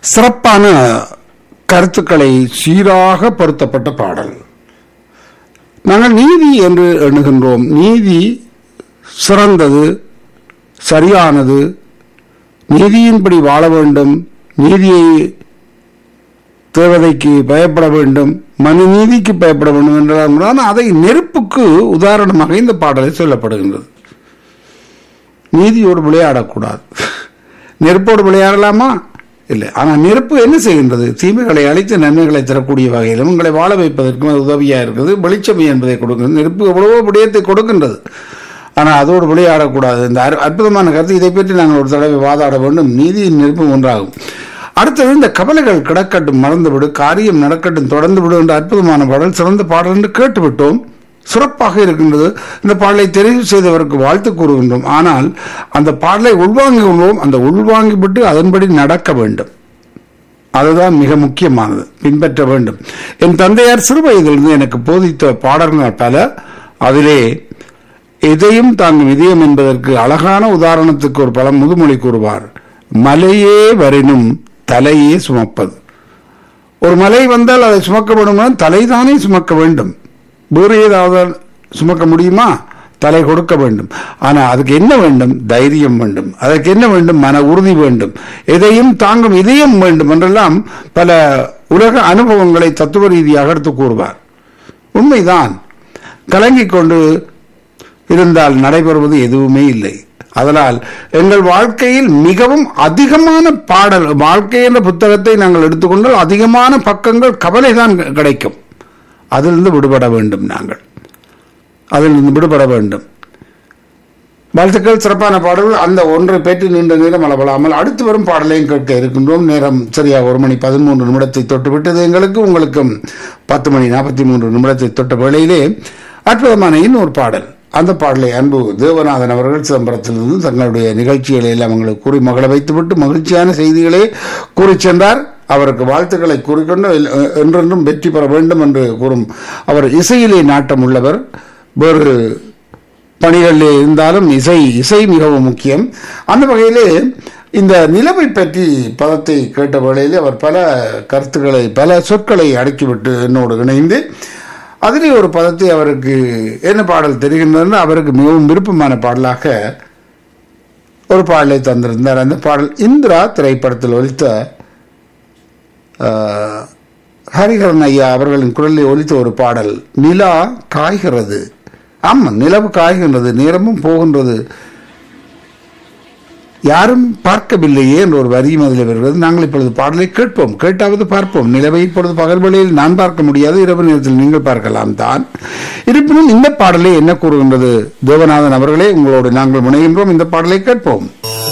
சிறப்பான கருத்துக்களை சீராக பொருத்தப்பட்ட பாடல் நாங்கள் நீதி என்று எண்ணுகின்றோம் நீதி சிறந்தது சரியானது நீதியின்படி வாழ வேண்டும் நீதியை தேவதைக்கு பயப்பட வேண்டும் மனு நீதிக்கு பயப்பட வேண்டும் என்றால் ஆனால் அதை நெருப்புக்கு உதாரணமாக இந்த பாடலை சொல்லப்படுகின்றது நீதியோடு விளையாடக்கூடாது நெருப்போடு விளையாடலாமா இல்லை ஆனால் நெருப்பு என்ன செய்கின்றது தீமைகளை அழித்து நன்மைகளை தரக்கூடிய வகையிலும் உங்களை வாழ வைப்பதற்கும் அது உதவியாக இருக்குது வெளிச்சம் என்பதை கொடுக்கிறது நெருப்பு எவ்வளவோ விடயத்தை கொடுக்கின்றது ஆனால் அதோடு விளையாடக்கூடாது இந்த அற்ப- அற்புதமான கருத்து இதை பற்றி நாங்கள் ஒரு தடவை வாதாட வேண்டும் நீதியின் நெருப்பும் ஒன்றாகும் அடுத்தது இந்த கவலைகள் கிடக்கட்டும் மறந்துவிடு காரியம் நடக்கட்டும் தொடர்ந்து விடு என்ற அற்புதமான பாடல் சிறந்த பாடல் என்று கேட்டுவிட்டோம் சிறப்பாக இருக்கின்றது இந்த பாடலை தெரிவு செய்தவருக்கு வாழ்த்து கூறுகின்றோம் ஆனால் அந்த பாடலை உள்வாங்கிக் கொள்வோம் அந்த உள்வாங்கிவிட்டு அதன்படி நடக்க வேண்டும் அதுதான் மிக முக்கியமானது பின்பற்ற வேண்டும் என் தந்தையார் சிறு வயதிலிருந்து எனக்கு போதித்த பாடல்கள் பல அதிலே எதையும் தாங்கும் இதயம் என்பதற்கு அழகான உதாரணத்துக்கு ஒரு பல முதுமொழி கூறுவார் மலையே வரினும் தலையே சுமப்பது ஒரு மலை வந்தால் அதை சுமக்க வேண்டும்னா தலைதானே சுமக்க வேண்டும் வேறு ஏதாவது சுமக்க முடியுமா தலை கொடுக்க வேண்டும் ஆனா அதுக்கு என்ன வேண்டும் தைரியம் வேண்டும் அதற்கு என்ன வேண்டும் மன உறுதி வேண்டும் எதையும் தாங்கும் இதயம் வேண்டும் என்றெல்லாம் பல உலக அனுபவங்களை தத்துவ ரீதியாக எடுத்து கூறுவார் உண்மைதான் கலங்கிக் கொண்டு இருந்தால் நடைபெறுவது எதுவுமே இல்லை அதனால் எங்கள் வாழ்க்கையில் மிகவும் அதிகமான பாடல் வாழ்க்கை என்ற புத்தகத்தை நாங்கள் எடுத்துக்கொண்டால் அதிகமான பக்கங்கள் கவலை தான் கிடைக்கும் அதிலிருந்து விடுபட வேண்டும் நாங்கள் அதிலிருந்து விடுபட வேண்டும் வாழ்த்துக்கள் சிறப்பான பாடல்கள் அந்த ஒன்றை பற்றி நீண்ட நேரம் அளவலாமல் அடுத்து வரும் பாடலையும் கேட்க இருக்கின்றோம் நேரம் சரியாக ஒரு மணி பதிமூன்று நிமிடத்தை தொட்டுவிட்டது எங்களுக்கு உங்களுக்கும் பத்து மணி நாற்பத்தி மூன்று நிமிடத்தை தொட்ட வேளையிலே அற்புதமான இன்னொரு பாடல் அந்த பாடலை அன்பு தேவநாதன் அவர்கள் சிதம்பரத்திலிருந்து தங்களுடைய நிகழ்ச்சிகளை எல்லாம் எங்களுக்கு கூறி மகள வைத்துவிட்டு மகிழ்ச்சியான செய்திகளே கூறி சென்றார் அவருக்கு வாழ்த்துக்களை கூறிக்கொண்டு எல்- என்றென்றும் வெற்றி பெற வேண்டும் என்று கூறும் அவர் இசையிலே நாட்டம் உள்ளவர் வேறு பணிகளில் இருந்தாலும் இசை இசை மிகவும் முக்கியம் அந்த வகையிலே இந்த நிலவை பற்றி பதத்தை கேட்ட வேளையிலே அவர் பல கருத்துக்களை பல சொற்களை அடக்கிவிட்டு என்னோடு இணைந்து அதிலே ஒரு பதத்தை அவருக்கு என்ன பாடல் தெரிகின்றதுன்னு அவருக்கு மிகவும் விருப்பமான பாடலாக ஒரு பாடலை தந்திருந்தார் அந்த பாடல் இந்திரா திரைப்படத்தில் ஒலித்த ஆஹ், ஹரிஹரன் ஐயா அவர்களின் குரலில் ஒலித்த ஒரு பாடல் நிலா காய்கிறது ஆமா நிலவு காய்கின்றது நேரமும் போகின்றது யாரும் பார்க்கவில்லையே என்ற ஒரு வரியும் அதில் வருகிறது நாங்கள் இப்பொழுது பாடலை கேட்போம் கேட்டாவது பார்ப்போம் நிலவை இப்பொழுது பகல் வேளையில் நான் பார்க்க முடியாது இரவு நேரத்தில் நீங்கள் பார்க்கலாம் தான் இருப்பினும் இந்த பாடலை என்ன கூறுகின்றது தேவநாதன் அவர்களே உங்களோடு நாங்கள் முனைகின்றோம் இந்த பாடலை கேட்போம்